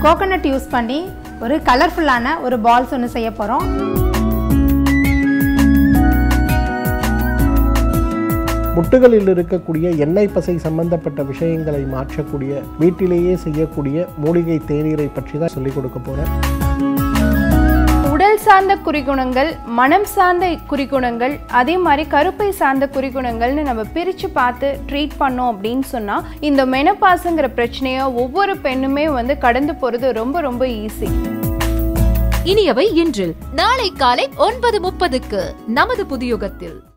coconut use பண்ணி ஒரு கலர்ஃபுல்லான ஒரு பால்ஸ் ஒன்று செய்ய போகிறோம் முட்டுகளில் இருக்கக்கூடிய எண்ணெய் பசை சம்பந்தப்பட்ட விஷயங்களை மாற்றக்கூடிய வீட்டிலேயே செய்யக்கூடிய மூலிகை தேநீரை பற்றி தான் சொல்லிக் கொடுக்க போகிறேன் உடல் சார்ந்த குறிகுணங்கள் மனம் சார்ந்த குறிகுணங்கள் அதே மாதிரி கருப்பை சார்ந்த குறிகுணங்கள்னு நம்ம பிரித்து பார்த்து ட்ரீட் பண்ணோம் அப்படின்னு சொன்னால் இந்த மெனப்பாசுங்கிற பிரச்சனையை ஒவ்வொரு பெண்ணுமே வந்து கடந்து போகிறது ரொம்ப ரொம்ப ஈஸி இனியவை இன்றில் நாளை காலை ஒன்பது முப்பதுக்கு நமது புதியுகத்தில்